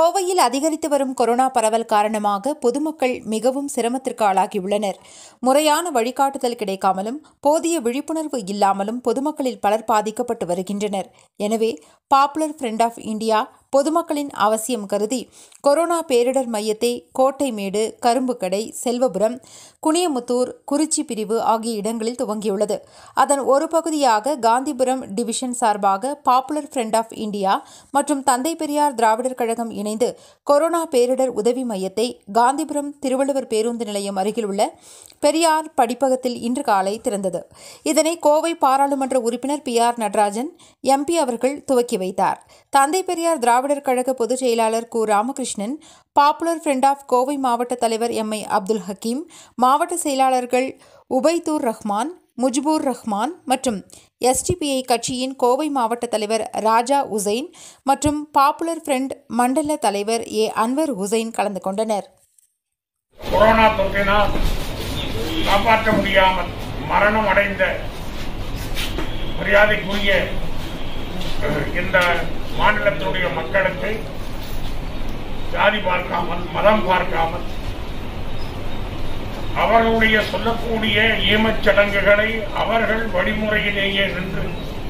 கோவையில் அதிகரித்து வரும் கொரோனா பரவல் காரணமாக பொதுமக்கள் மிகவும் சிரமத்திற்கு ஆளாகியுள்ளனர் முறையான வழிகாட்டுதல் கிடைக்காமலும் போதிய விழிப்புணர்வு இல்லாமலும் பொதுமக்களில் பலர் பாதிக்கப்பட்டு வருகின்றனர் எனவே பாப்புலர் ஃப்ரண்ட் ஆஃப் இந்தியா பொதுமக்களின் அவசியம் கருதி கொரோனா பேரிடர் மையத்தை கோட்டைமேடு கரும்புக்கடை செல்வபுரம் குனியமுத்தூர் குறிச்சி பிரிவு ஆகிய இடங்களில் துவங்கியுள்ளது அதன் ஒரு பகுதியாக காந்திபுரம் டிவிஷன் சார்பாக பாப்புலர் ஃப்ரண்ட் ஆஃப் இந்தியா மற்றும் தந்தை பெரியார் திராவிடர் கழகம் இணைந்து கொரோனா பேரிடர் உதவி மையத்தை காந்திபுரம் திருவள்ளுவர் பேருந்து நிலையம் அருகில் உள்ள பெரியார் படிப்பகத்தில் இன்று காலை திறந்தது இதனை கோவை பாராளுமன்ற உறுப்பினர் பி ஆர் நடராஜன் எம்பி அவர்கள் துவக்கி வைத்தார் தந்தை பெரியார் திராவிடர் கழக பொதுச் செயலாளர் கு Ramakrishnan popular front of Kovai மாவட்ட தலைவர் எம் ஐ அப்துல் ஹக்கீம் மாவட்ட செயலாளர்கள் உபைதூர் ரஹ்மான் முஜ்பூர் ரஹ்மான் மற்றும் எஸ்டிபிஐ கட்சியின் கோவை மாவட்ட தலைவர் ராஜா உசைன் மற்றும் பாப்புலர் ஃப்ரண்ட் மண்டல தலைவர் ஏ அன்வர் ஹுசைன் கலந்து கொண்டனர் கொரோனா தொற்றினால் காப்பாற்ற முடியாமல் மரணம் அடைந்த மரியாதைக்குரிய அஹ், இந்த மாநிலத்தினுடைய மக்களுக்கு ஜாதி பார்க்காமல் மதம் பார்க்காமல் அவர்களுடைய சொல்லக்கூடிய ஈமச் சடங்குகளை அவர்கள் வழிமுறையிலேயே நின்று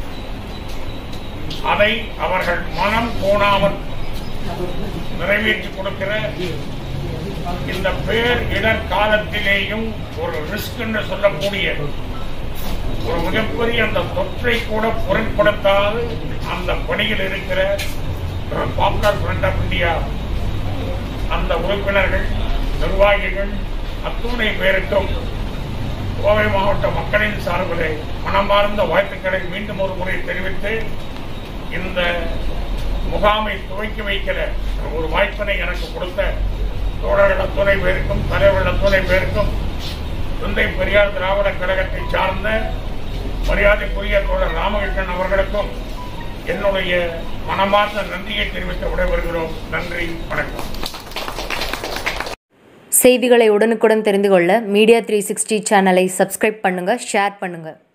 அதை அவர்கள் மனம் கோணாமல் நிறைவேற்றி கொடுக்கிற இந்த பேர் இடர் காலத்திலேயும் ஒரு ரிஸ்க் என்று சொல்லக்கூடிய ஒரு மிகப்பெரிய அந்த தொற்றை கூட பொருட்படுத்தாது அந்த பணியில் இருக்கிற பாப்புலர் ஃப்ரண்ட் ஆஃப் இந்தியா அந்த உறுப்பினர்கள் நிர்வாகிகள் அத்துணை பேருக்கும் கோவை மாவட்ட மக்களின் சார்பிலே மனமார்ந்த வாழ்த்துக்களை மீண்டும் ஒரு முறை தெரிவித்து இந்த முகாமை துவக்கி வைக்கிற ஒரு வாய்ப்பினை எனக்கு கொடுத்த தோழர்கள் அத்துணை பேருக்கும் தலைவர்கள் அத்துணை பேருக்கும் தந்தை பெரியார் திராவிட கழகத்தை சார்ந்த மரியாதைக்குரிய தோழர் ராமகிருஷ்ணன் அவர்களுக்கும் என்னுடைய மனமார்ந்த நன்றியை தெரிவித்து விடைபெறுகிறோம் நன்றி வணக்கம் செய்திகளை உடனுக்குடன் தெரிந்து கொள்ள மீடியா த்ரீ சிக்ஸ்டி சேனலை சப்ஸ்கிரைப் பண்ணுங்கள் ஷேர் பண்ணுங்கள்